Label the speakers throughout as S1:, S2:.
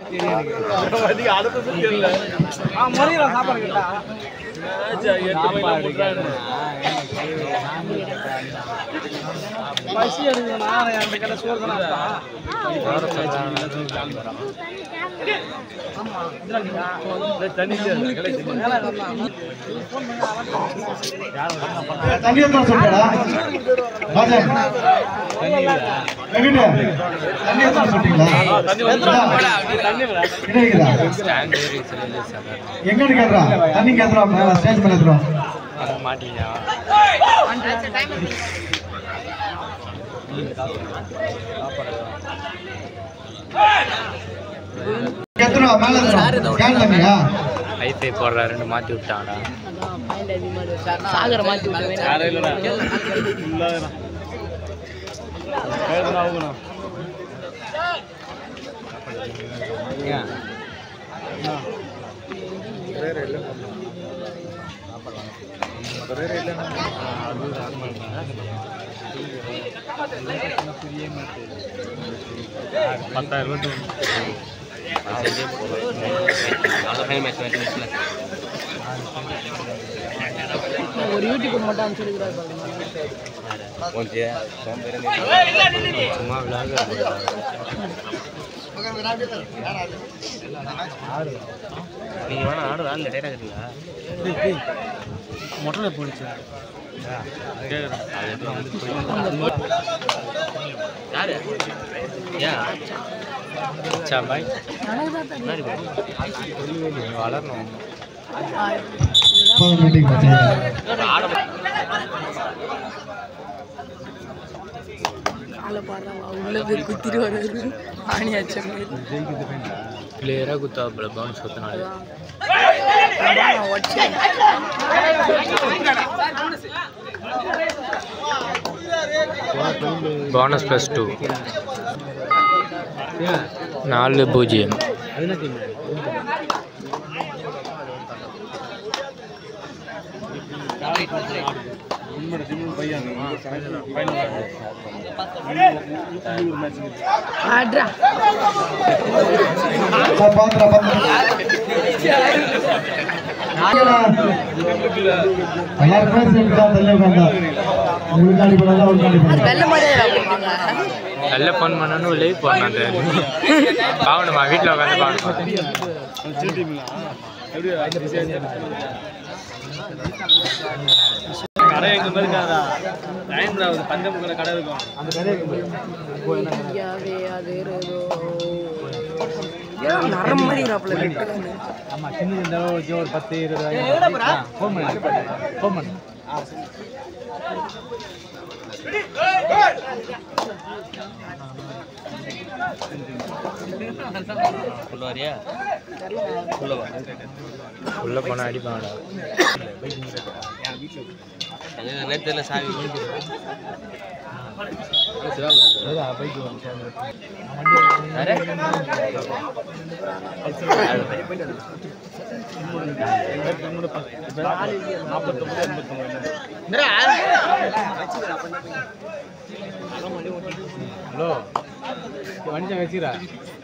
S1: ஆ முறையில சாப்பாடு கேட்டா பசி எடுக்குதுண்ணா அந்த கடை சோறு தானே
S2: தண்ணி எத்தனை சொல்லிட்டா ராஜன் வெங்கட் தண்ணி எத்தனை சொல்லிட்டீங்களா கிடைக்குதா எங்க கேட்கறா தண்ணி கேட்கறா மேல ஸ்டேஜ் மேல ஏத்துறோம் எத்தனை மேல ஏத்துறோம் கேன் தண்ணியா
S3: ஐஃபை போடுற ரெண்டு மாற்றி விட்டாங்கடா
S4: சாகர மாத்தி விட்டு
S3: பத்தாயிரம்
S4: ஒரு யூடியூப் மட்டும் அனுப்பிச்சிருக்கிறாரு
S3: சும்மா விளாக நீங்க வேணா ஆடு ஆள் டைரா இருக்கீங்களா
S1: மொட்டை போயிடுச்சு
S3: யாரு ஏன் அச்சா பாய் முன்னாடி போ. வளரணும்
S2: மீட்டிங் பார்த்தீங்க
S4: ஆளை பாடுறா உள்ள போய் குத்திட்டு வர்றாரு ஆணி அச்ச மாதிரி
S3: கிளியராக குத்தா போல பவுன்ஸ் குத்தினாலே
S4: நான் உடச்சேன்
S3: போனஸ் ப்ளஸ் டூ நாலு பூஜ்ஜியம்
S4: ஆட்ரா
S2: சார் பாத்துறா பாத்துறா எல்லாரும் பேசி தான் தள்ளி உட்காந்தா உங்களுக்கு அடி பண்ணா உங்களுக்கு அடி பண்ணா
S4: வெள்ள மாதிரியே போவாங்க
S3: நல்ல ஃபோன் பண்ணணும் லைவ் போடணும் அது பாவணுமா வீட்டில் உட்காந்து பாக்கணுமா
S1: கடை எங்க மாதிரி இருக்காதா டைம்ல ஒரு பஞ்சமுக்கிற கடை இருக்கும் அந்த கடை
S4: ஐயாவே அது ஏதோ ஏன் நரம் மாதிரி இருக்காப்புல வெட்டுறாங்க
S1: ஆமா சின்ன சின்ன ஒரு பத்து இருபது ஃபோன் பண்ணி ஃபோன் பண்ணு
S3: உள்ள போனால் அடிப்பாங்கடா நேரத்தில் சாவி
S1: ஹலோ வண்டியை வச்சுக்கிறா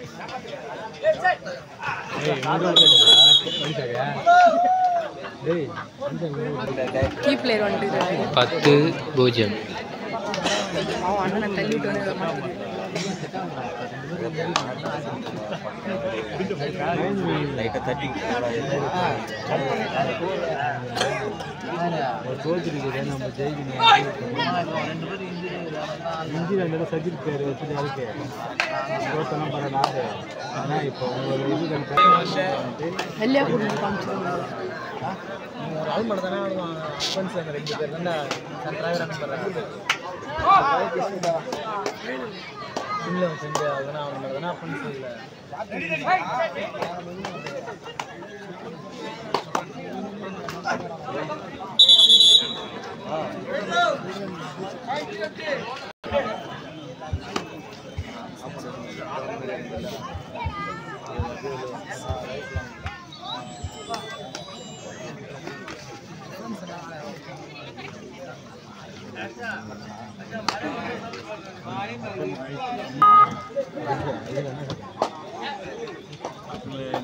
S4: கீ பிளேயர் வந்துட்டு
S3: பத்து பூஜ்ஜியம்
S4: அவன் அண்ணனை தள்ளி விட்டு வந்து மாட்டிக்கிட்டு
S1: ஒரு தோத்துருக்கு நம்ம ஜெயிக்கணும் இஞ்சி ரெண்டு சஜித் பேர் வச்சு இருக்கு தோத்தெல்லாம் பண்ண நாடு ஆனால் இப்போ உங்களோட இது கணக்கு
S4: வெள்ளையா கூட்டிட்டு காமிச்சிருந்தாங்க
S1: அது மட்டும் தானே ஆடுவாங்க ஃப்ரெண்ட்ஸ் அந்த ரெண்டு பேர் தானே டிரைவர் அனுப்புறாங்க இல்லை செஞ்சு அதெல்லாம் அவங்க மட்டும் தானே ஃப்ரெண்ட்ஸ் இல்லை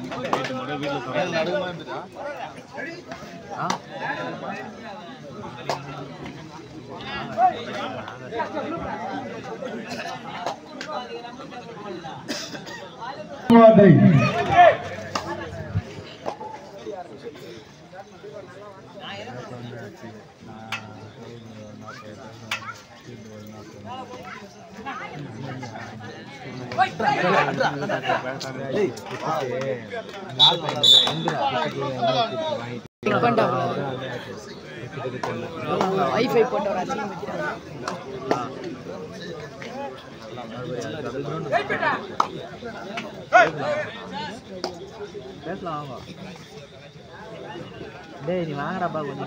S2: வாடை
S4: செக் பண்ணிட்டாப்ல வைஃபை போட்டு ஒரு அசிங்கம் வைக்கிறாங்க
S1: பேசலாம் வாங்க டேய் நீ வாங்கடாப்பா கொஞ்சம்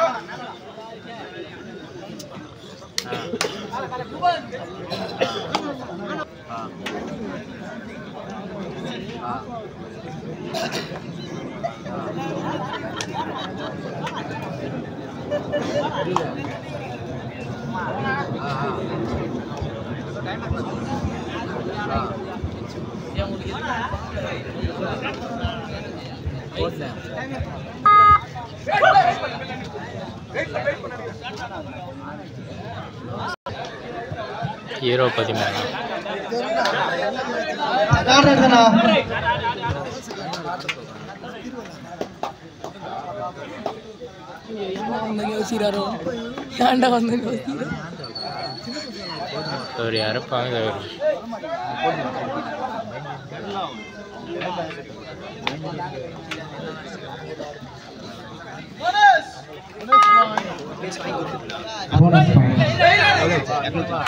S3: ஹீரோ பதிமூணு
S2: கார்டு எடுத்தனா
S4: ஏன்டா வந்து யோசிக்கிறாரோ ஏன்டா வந்து யோசிக்கிறோம்
S3: ஒரு இறப்பாங்க
S2: போனஸ் பாயிண்ட்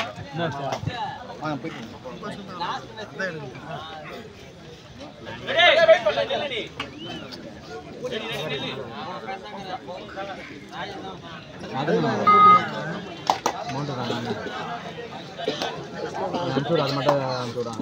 S1: அனுப்பிச்சுடு அது மட்டும் அனுப்பிச்சுடான்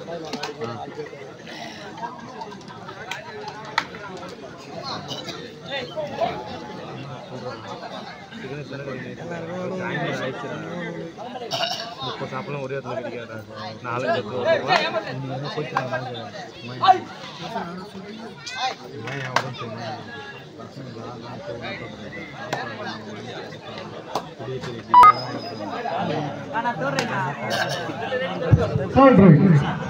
S1: முப்பது சாப்பிடலாம் ஒரே இடத்துல கிடைக்காதா நாலஞ்சு இடத்துல
S2: தேர்ட் ரைட்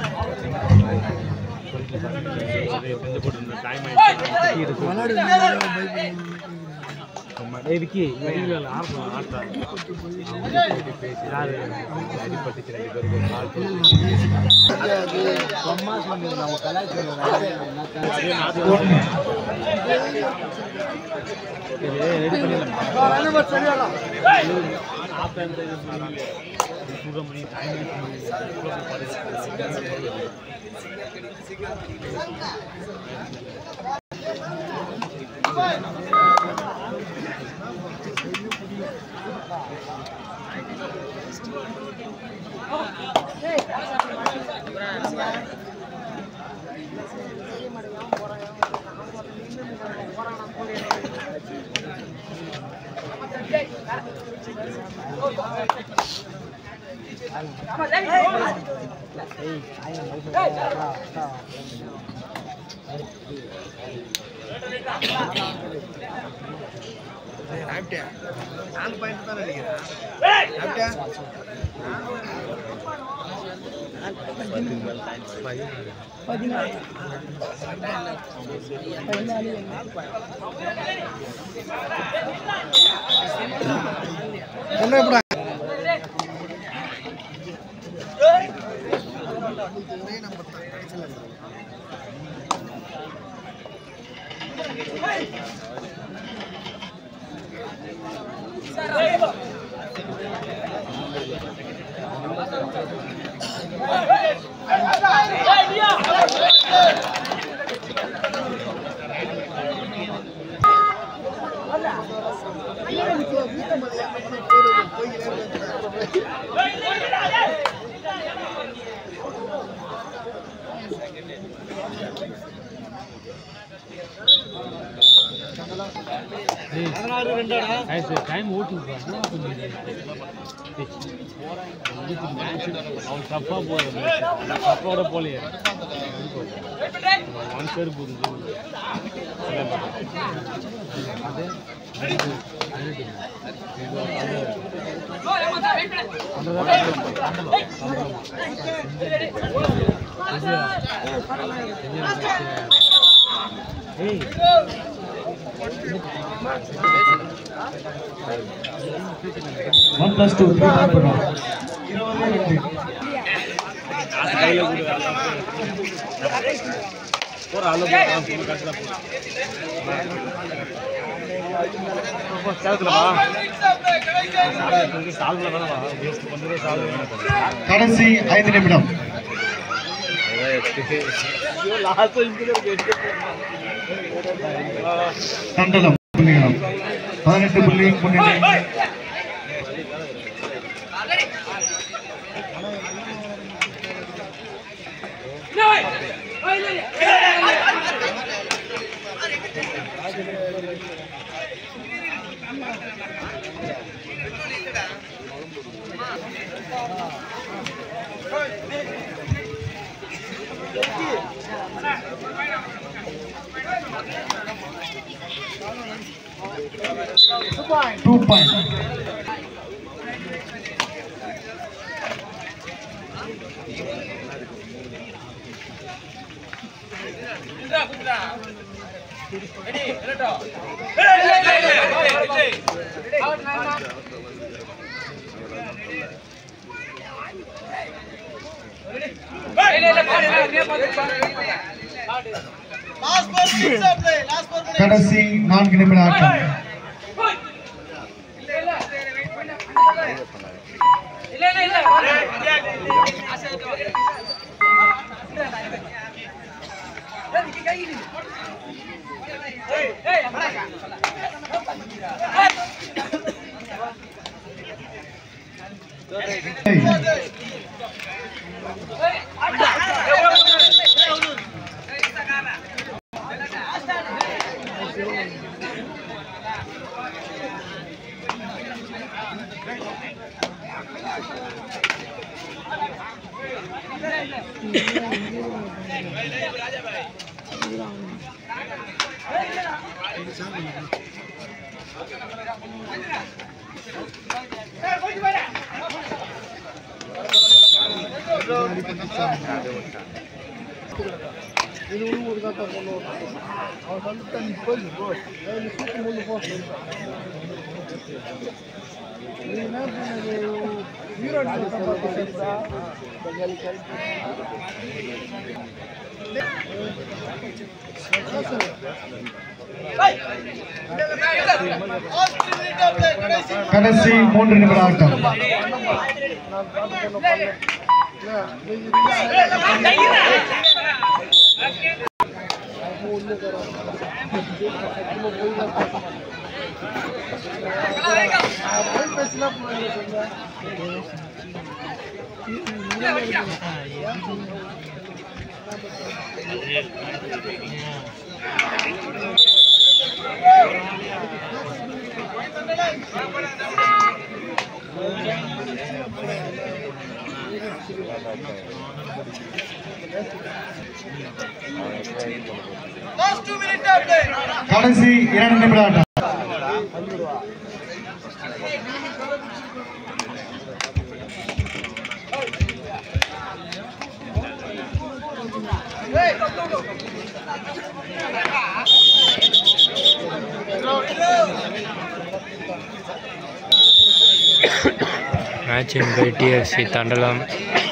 S1: டேய் விக்கி வெளியில ஆர்வம் ஆட்டா பேசி யாரு அடிப்பட்டுச்சு ரெண்டு பேருக்கு கால் சும்மா சொன்னீங்க நம்ம கலாச்சாரம் ரெடி பண்ணிடலாம் சுகமணி
S4: பதினாலு பதினாலு
S1: டைம் ஓட்டு அவன் தப்பா போறது தப்போட போலையே ஒன் பேர் போகுது ஏய்
S2: one plus two three point பண்ணுவோம் இருபது வெற்றி
S1: போற ஆளு கட்டல போ சேலத்துல வா சால்வ்ல தானே வா வேஸ்ட் பண்ணுறது சால்வ்
S2: கடைசி ஐந்து நிமிடம்
S1: லாஸ்ட் இங்கே
S2: தண்டலம் புள்ளிகளும் பதினெட்டு புள்ளி முன்னிலை டூ பாயிண்ட் கடைசி நான்கு நிமிட ஆட்டம் கடைசி மூன்று நிமிட ஆட்டம் கடைசி இரண்டு நிமிட ஆட்டம்
S3: மேட்ச் பை டிஎஃப்சி தண்டலம்